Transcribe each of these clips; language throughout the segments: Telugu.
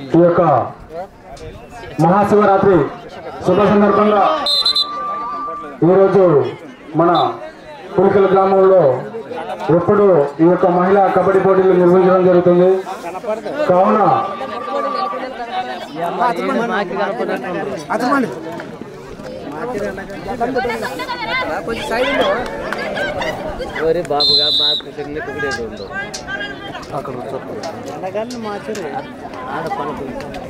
ఈ యొక్క మహాశివరాత్రి శుభ సందర్భంగా ఈరోజు మన పులికల గ్రామంలో ఎప్పుడు ఈ యొక్క మహిళా కబడ్డీ పోటీలు నిర్వహించడం జరుగుతుంది కావున ఒరే బాబుగా మా కృష్ణ కుక్కడే ఉండు ఆడ పనుకు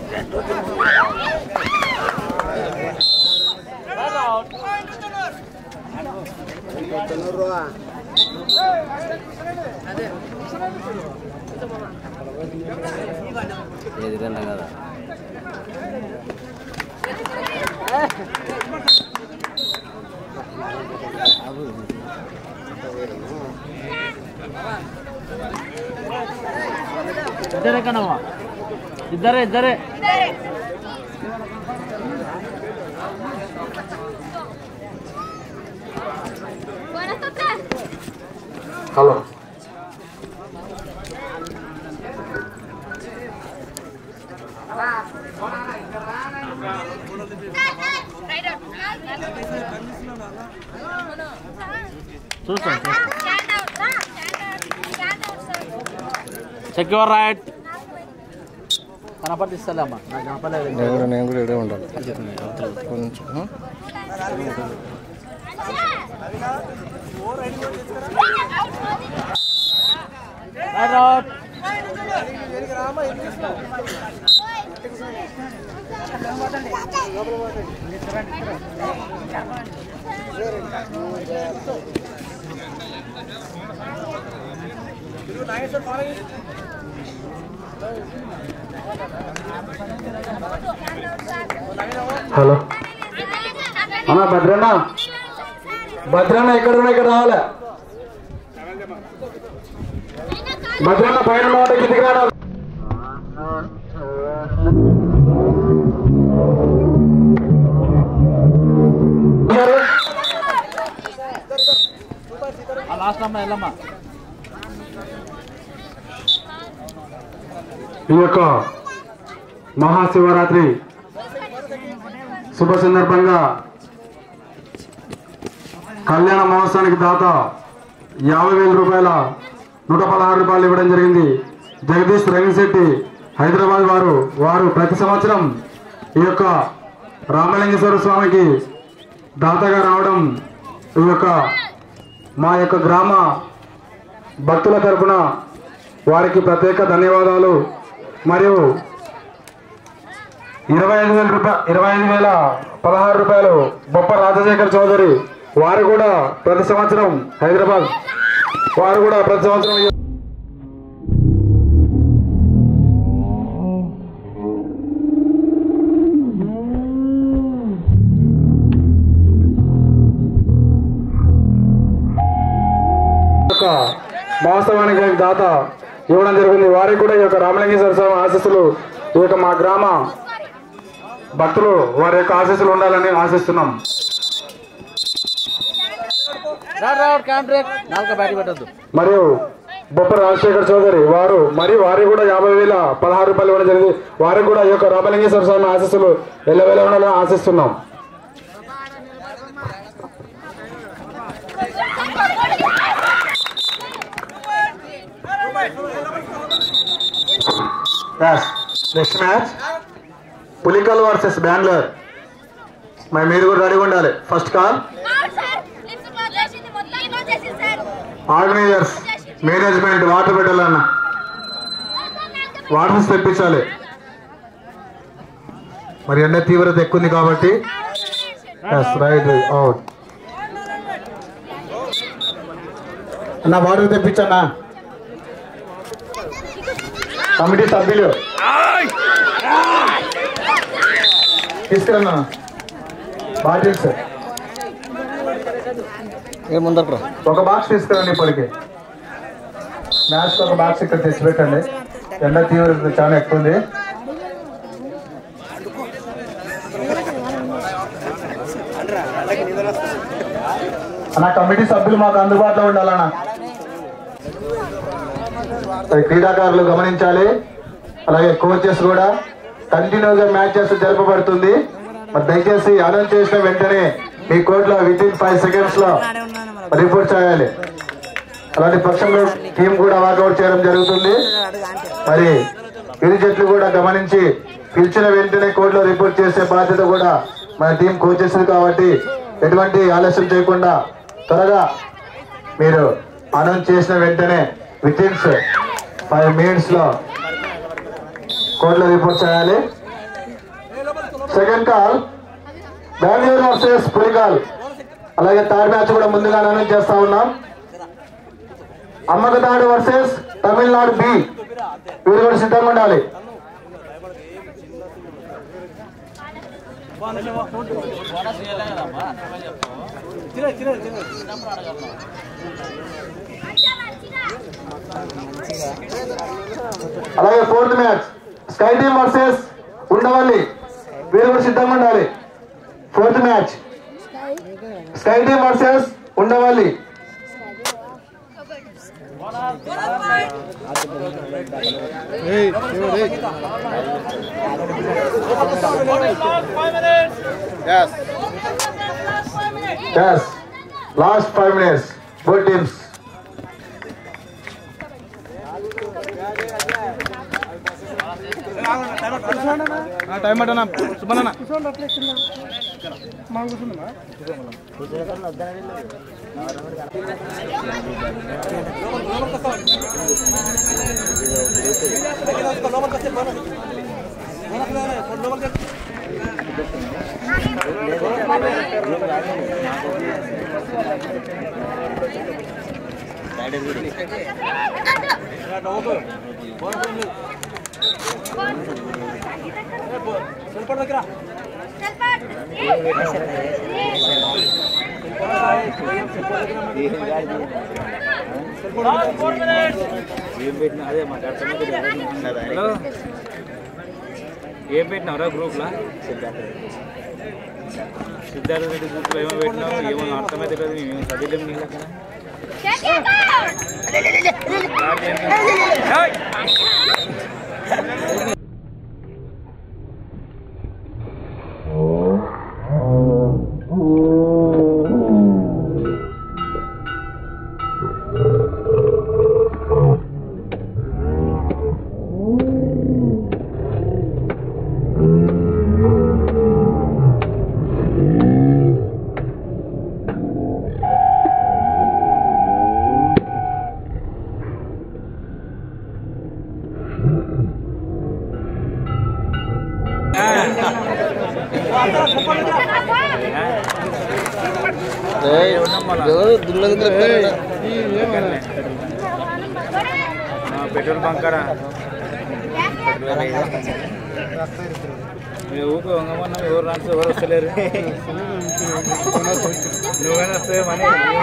ఎదురన్నా కదా ఇద్దరే కనమ్మా ఇద్దరే ఇద్దరే హలో చూస్తాం సెక్యూర్ రైట్ కనపడిస్తలే అమ్మా నాకు కనపడలేదు నేను కూడా నేను కూడా ఇక్కడే ఉండాలి కొంచెం రైట్ అవుట్ హలో అన్న భద్రన్న భద్రన్న ఎక్కడ ఉన్నా ఇక్కడ రావాలా భద్రన్న పైన మాట కిందికి రావాలి ఆ లాస్ట్ అమ్మా వెళ్ళమ్మా ఈ యొక్క మహాశివరాత్రి శుభ సందర్భంగా కళ్యాణ మహోత్సవానికి దాత యాభై వేల రూపాయల నూట పదహారు రూపాయలు ఇవ్వడం జరిగింది జగదీష్ రంగశెట్టి హైదరాబాద్ వారు వారు ప్రతి సంవత్సరం ఈ యొక్క రామలింగేశ్వర స్వామికి దాతగా రావడం ఈ యొక్క మా యొక్క గ్రామ భక్తుల తరపున వారికి ప్రత్యేక ధన్యవాదాలు మరియు ఇరవై ఐదు వేల రూపాయలు ఇరవై ఐదు వేల పదహారు రూపాయలు బొప్ప రాజశేఖర్ చౌదరి వారు కూడా ప్రతి సంవత్సరం హైదరాబాద్ వారు కూడా ప్రతి సంవత్సరం ఈ- యొక్క మహోత్సవానికి దాత ఇవ్వడం జరిగింది వారికి కూడా ఈ యొక్క రామలింగేశ్వర స్వామి ఆశీస్సులు ఈ యొక్క మా గ్రామ భక్తులు వారి యొక్క ఆశీస్సులు ఉండాలని ఆశిస్తున్నాం రాడ్ రాడ్ కాంట్రాక్ట్ నాలుక బ్యాటి పెట్టద్దు మరియు బొప్ప రాజశేఖర్ చౌదరి వారు మరియు వారి కూడా యాభై వేల పదహారు రూపాయలు ఇవ్వడం జరిగింది వారికి కూడా ఈ యొక్క రామలింగేశ్వర స్వామి ఆశీస్సులు ఎల్లవేళ ఉండాలని ఆశిస్తున్నాం next match Pulikal versus Bengaluru మరి మీరు కూడా రెడీగా ఉండాలి first call organizers management water పెట్టాలన్న వాటర్స్ తెప్పించాలి మరి ఎండ తీవ్రత ఎక్కువ ఉంది కాబట్టి రైట్ అవుట్ అన్న వాటర్ తెప్పించన్నా కమిటీ సభ్యులు తీసుకురన్నా బాటిల్స్ ఏ ముందర ఒక బాక్స్ తీసుకురండి ఇప్పటికి మ్యాచ్ ఒక బాక్స్ ఇక్కడ తెచ్చిపెట్టండి ఎండ తీవ్రత చాలా ఎక్కువ ఉంది అన్న కమిటీ సభ్యులు మాకు అందుబాటులో ఉండాలన్న మరి క్రీడాకారులు గమనించాలి అలాగే కోచెస్ కూడా కంటిన్యూగా మ్యాచెస్ జరపబడుతుంది మరి దయచేసి అనౌన్స్ చేసిన వెంటనే మీ కోర్టులో విత్ ఇన్ ఫైవ్ సెకండ్స్ లో రిపోర్ట్ చేయాలి అలాంటి పక్షంలో టీం కూడా వాకౌట్ చేయడం జరుగుతుంది మరి ఇరు జట్లు కూడా గమనించి పిలిచిన వెంటనే కోర్టులో రిపోర్ట్ చేసే బాధ్యత కూడా మన టీం కోచెస్ కాబట్టి ఎటువంటి ఆలస్యం చేయకుండా త్వరగా మీరు అనౌన్స్ చేసిన వెంటనే విత్ ఇన్ ఫైవ్ మినిట్స్ లో కోర్టులో రిపోర్ట్ చేయాలి సెకండ్ కాల్ బెంగళూరు వర్సెస్ పులికాల్ అలాగే థర్డ్ మ్యాచ్ కూడా ముందుగా అనౌన్స్ చేస్తా ఉన్నాం అమ్మకతాడు వర్సెస్ తమిళనాడు బి వీరు కూడా సిద్ధంగా ఉండాలి అలాగే fourth match sky team versus Undavalli వీరు కూడా సిద్ధంగా ఉండాలి fourth match sky team versus Undavalli Yes. Last five minutes. Both teams. Time అట్టనా సుమన్న ఏం పెట్టినా అదే హలో ఏం పెట్టినావురా గ్రూప్లో సిద్ధార్థ రెడ్డి గ్రూప్లో ఏమో పెట్టినావు ఏమో అర్థమైతే లేదు మేము చదివలేము నీళ్ళు అక్కడ పెట్రోల్ బంకరా మీ ఊపు వంగమన్నా ఎవరు రాసి ఎవరు వస్తలేరు నువ్వైనా వస్తే మనీ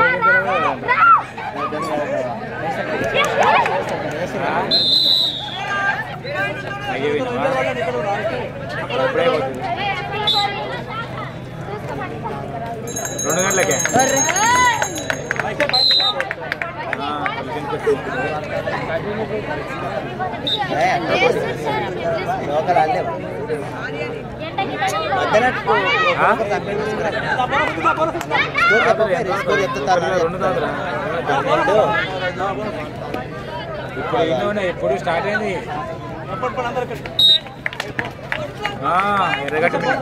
అయ్యేవినవా ఎప్పుడే పోతుంది రెండు గంటలకే ఆ, పదిహేనుకి వస్తుంది. ఆ? రెండు తాతరా ఇప్పుడు ఇన్నోనే ఎప్పుడు స్టార్ట్ అయింది ఆ, ఎర్రగడ్డ మీద.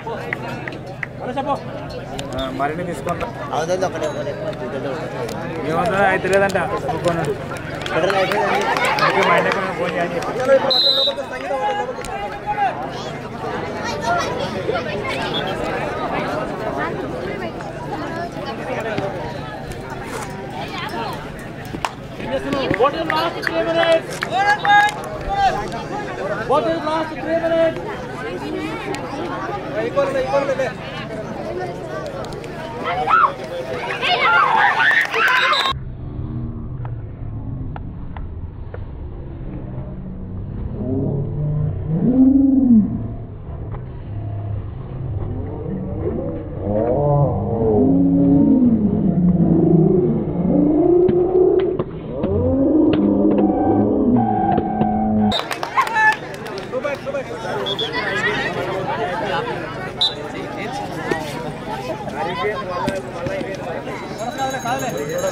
ఆ, మరిన్ని తీసుకుంటా ఏమంతా అయితే లేదంట ఒప్పుకున్నాడు అందుకే మా ఇంటికి ఫోన్ చేయాలి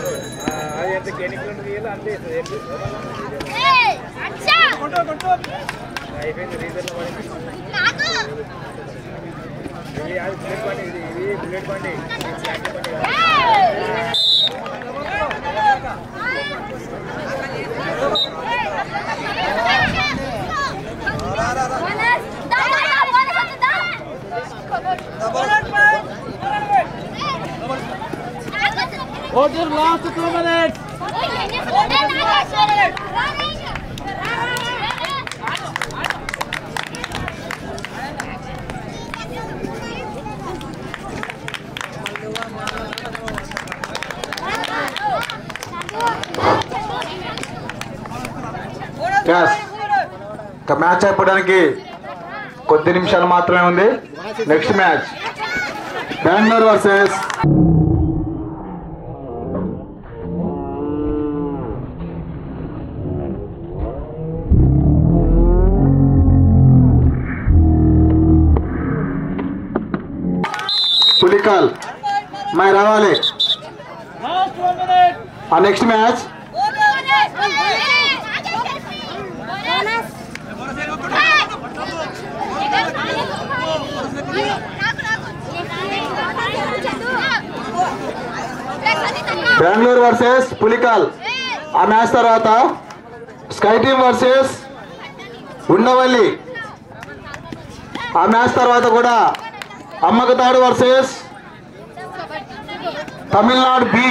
అది ఎంత కెనికల్ ఉంటుంది వీళ్ళు అంతే ఇస్తుంది. ఏంటి? అయిపోయింది రీజన్ పడింది ఇది అది బుల్లెట్ బండి ఇది ఇది బుల్లెట్ బండి ట్రాక్టర్ బండి కాదు. What is last two minutes? Yes. ఇక మ్యాచ్ అయిపోవడానికి కొద్ది నిమిషాలు మాత్రమే ఉంది నెక్స్ట్ మ్యాచ్ బెంగళూరు వర్సెస్ పులికాల్ మై రావాలి Last one minute. ఆ నెక్స్ట్ మ్యాచ్ బెంగళూరు వర్సెస్ పులికాల్ ఆ మ్యాచ్ తర్వాత స్కై టీమ్ వర్సెస్ ఉండవల్లి ఆ మ్యాచ్ తర్వాత కూడా అమ్మకతాడు వర్సెస్ తమిళనాడు బి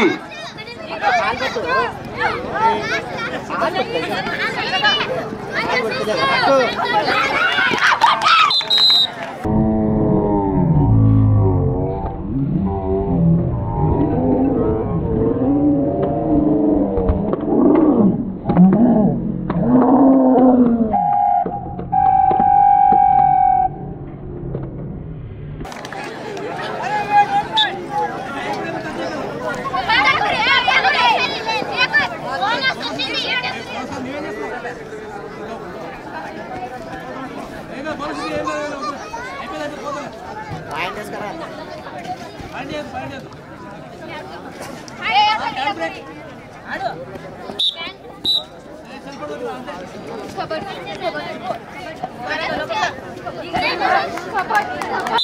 కబడ్డీ